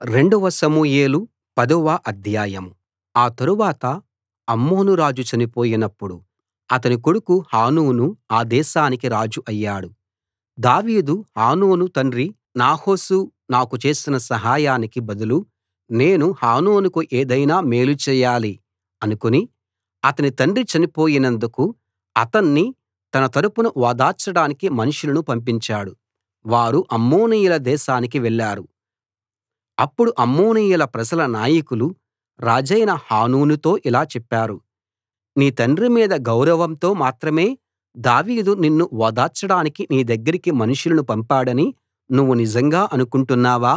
రెండవ సమూయేలు పదవ అధ్యాయం ఆ తరువాత అమ్నోను రాజు చనిపోయినప్పుడు అతని కొడుకు హానూను ఆ దేశానికి రాజు అయ్యాడు దావీదు హానూను తండ్రి నాహాషు నాకు చేసిన సహాయానికి బదులు నేను హానూనుకు ఏదైనా మేలు చేయాలి అనుకుని అతని తండ్రి చనిపోయినందుకు అతన్ని తన తరపున ఓదార్చడానికి మనుషులను పంపించాడు వారు అమ్మోనీయుల దేశానికి వెళ్లారు అప్పుడు అమ్మోనీయుల ప్రజల నాయకులు రాజైన హానూనుతో ఇలా చెప్పారు నీ తండ్రి మీద గౌరవంతో మాత్రమే దావీదు నిన్ను ఓదార్చడానికి నీ దగ్గరికి మనుషులను పంపాడని నువ్వు నిజంగా అనుకుంటున్నావా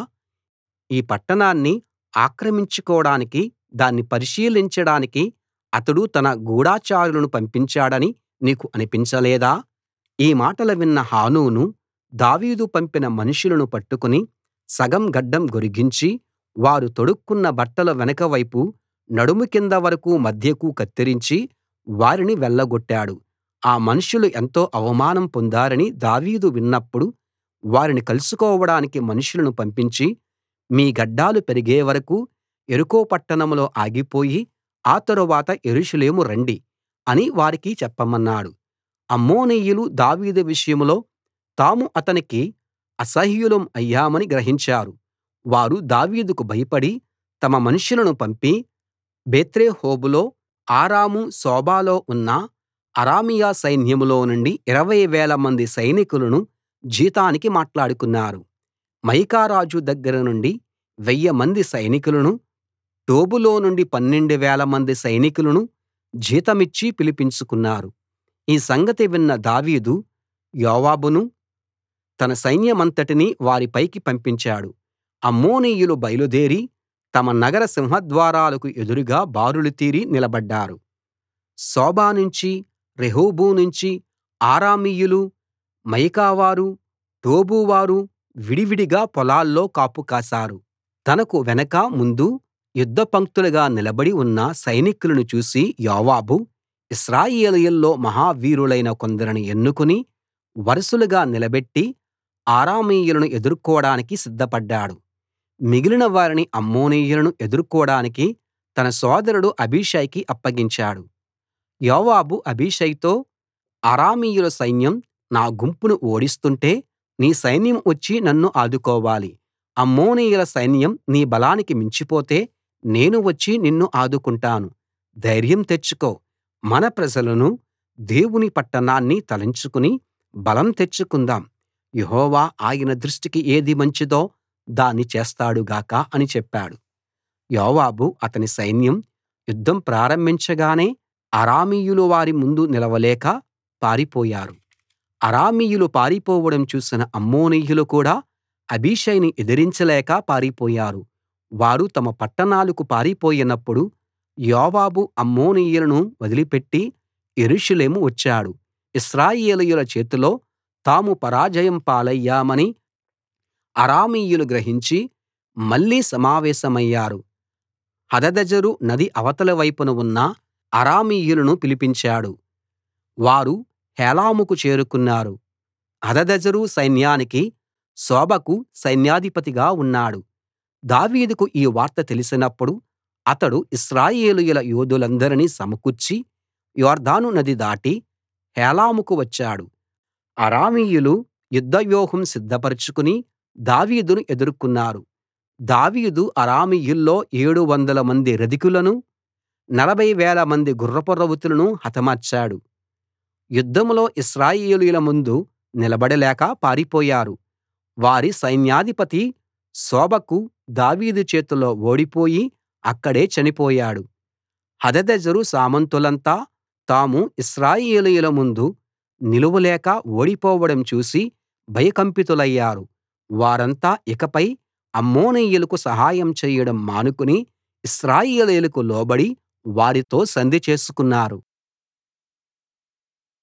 ఈ పట్టణాన్ని ఆక్రమించుకోడానికి దాన్ని పరిశీలించడానికి అతడు తన గూఢచారులను పంపించాడని నీకు అనిపించలేదా ఈ మాటలు విన్న హానూను దావీదు పంపిన మనుషులను పట్టుకుని సగం గడ్డం గొరిగించి వారు తొడుక్కొన్న బట్టల వెనక వైపు నడుము కింద వరకూ మధ్యకు కత్తిరించి వారిని వెళ్ళగొట్టాడు ఆ మనుషులు ఎంతో అవమానం పొందారని దావీదు విన్నప్పుడు వారిని కలుసుకోవడానికి మనుషులను పంపించి మీ గడ్డాలు పెరిగే వరకూ యెరికో పట్టణంలో ఆగిపోయి ఆ తరువాత యెరూషలేము రండి అని వారికి చెప్పమన్నాడు అమ్మోనీయులు దావీదు విషయంలో తాము అతనికి అసహ్యులం అయ్యామని గ్రహించారు వారు దావీదుకు భయపడి తమ మనుషులను పంపి బేత్రెహోబులో అరాము సోబాలో ఉన్న అరామీయ సైన్యంలో నుండి ఇరవై వేలమంది సైనికులను జీతానికి మాట్లాడుకున్నారు మయకా రాజు దగ్గర నుండి వెయ్యిమంది సైనికులను టోబులో నుండి పన్నెండు వేలమంది సైనికులను జీతమిచ్చి పిలిపించుకున్నారు ఈ సంగతి విన్న దావీదు యోవాబును తన సైన్యమంతటినీ వారి పైకి పంపించాడు అమ్మోనీయులు బయలుదేరి తమ నగర సింహద్వారాలకు ఎదురుగా బారులు తీరి నిలబడ్డారు సోబా నుంచి రెహోబు నుంచి అరామీయులు మయకావారు టోబు వారు విడివిడిగా పొలాల్లో కాపు కాశారు తనకు వెనక ముందు యుద్ధ పంక్తులుగా నిలబడి ఉన్న సైనికులను చూసి యోవాబు ఇశ్రాయేలీయుల్లో మహావీరులైన కొందరిని ఎన్నుకుని వరుసలుగా నిలబెట్టి అరామీయులను ఎదుర్కోడానికి సిద్ధపడ్డాడు మిగిలిన వారిని అమ్మోనీయులను ఎదుర్కోడానికి తన సోదరుడు అబీషైకి అప్పగించాడు యోవాబు అబీషైతో అరామీయుల సైన్యం నా గుంపును ఓడిస్తుంటే నీ సైన్యం వచ్చి నన్ను ఆదుకోవాలి అమ్మోనీయుల సైన్యం నీ బలానికి మించిపోతే నేను వచ్చి నిన్ను ఆదుకుంటాను ధైర్యం తెచ్చుకో మన ప్రజలను దేవుని పట్టణాన్ని తలంచుకుని బలం తెచ్చుకుందాం యెహోవా ఆయన దృష్టికి ఏది మంచిదో దాన్ని చేస్తాడు గాక అని చెప్పాడు యోవాబు అతని సైన్యం యుద్ధం ప్రారంభించగానే అరామీయులు వారి ముందు నిలవలేక పారిపోయారు అరామీయులు పారిపోవడం చూసిన అమ్మోనీయులు కూడా అబీషైని ఎదిరించలేక పారిపోయారు వారు తమ పట్టణాలకు పారిపోయినప్పుడు యోవాబు అమ్మోనీయులను వదిలిపెట్టి యెరూషలేము వచ్చాడు ఇశ్రాయేలీయుల చేతిలో తాము పరాజయం పాలయ్యామని అరామీయులు గ్రహించి మళ్ళీ సమావేశమయ్యారు హదదెజరు నది అవతలి వైపున ఉన్న అరామీయులను పిలిపించాడు వారు హేలాముకు చేరుకున్నారు హదదెజరు సైన్యానికి షోబకు సైన్యాధిపతిగా ఉన్నాడు దావీదుకు ఈ వార్త తెలిసినప్పుడు అతడు ఇశ్రాయేలీయుల యోధులందరినీ సమకూర్చి యొర్దాను నది దాటి హేలాముకు వచ్చాడు అరామీయులు యుద్ధవ్యూహం సిద్ధపరచుకుని దావీదును ఎదుర్కొన్నారు దావీదు అరామీయుల్లో ఏడు వందల మంది రథికులను నలభై వేల మంది గుర్రపు రౌతులను హతమార్చాడు యుద్ధంలో ఇశ్రాయేలీయుల ముందు నిలబడలేక పారిపోయారు వారి సైన్యాధిపతి షోబకు దావీదు చేతిలో ఓడిపోయి అక్కడే చనిపోయాడు హదదెజరు సామంతులంతా తాము ఇశ్రాయేలీయుల ముందు నిలువలేక ఓడిపోవడం చూసి భయకంపితులయ్యారు వారంతా ఇకపై అమ్మోనీయులకు సహాయం చేయడం మానుకుని ఇశ్రాయేలీయులకు లోబడి వారితో సంధి చేసుకున్నారు